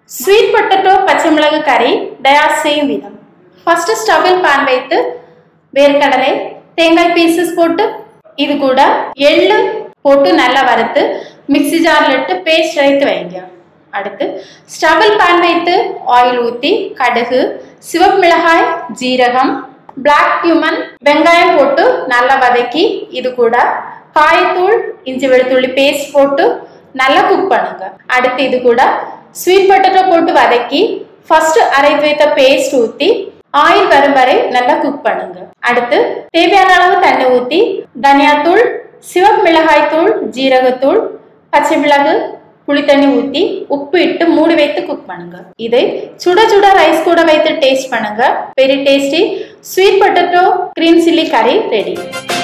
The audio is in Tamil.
ஸ்வீட் பொட்டட்டோ பச்சை மிளகு கறி தயார் செய்யும் விதம் ஃபர்ஸ்ட் ஸ்டவ்வில் பேன் வைத்து வேர்க்கடலை தேங்காய் பீசஸ் போட்டு இது கூட எள்ளு போட்டு நல்லா வறுத்து மிக்ஸி ஜாரில் இட்டு பேஸ்ட் வைத்து வைங்க அடுத்து ஸ்டவ்வில் பேன் வைத்து ஆயில் ஊற்றி கடுகு சிவப்பு மிளகாய் ஜீரகம் பிளாக் கியூமன் வெங்காயம் போட்டு நல்லா வதக்கி இது கூட காயத்தூள் இஞ்சி வெளுத்துள்ளி பேஸ்ட் போட்டு நல்லா குக் பண்ணுங்க அடுத்து இது கூட ஸ்வீட் பொட்டேட்டோ போட்டு வதக்கி ஃபர்ஸ்ட் அரைத்து வைத்த பேஸ்ட் ஊற்றி ஆயில் வரும் வரை நல்லா குக் பண்ணுங்க அடுத்து தேவையான அளவு தண்ணி ஊற்றி தனியாத்தூள் சிவப்பு மிளகாய் தூள் ஜீரகத்தூள் பச்சை மிளகு புளித்தண்ணி ஊற்றி உப்பு இட்டு மூடி வைத்து குக் பண்ணுங்க இதை சுட சுட ரைஸ் கூட வைத்து டேஸ்ட் பண்ணுங்க very tasty sweet potato green chilli curry ready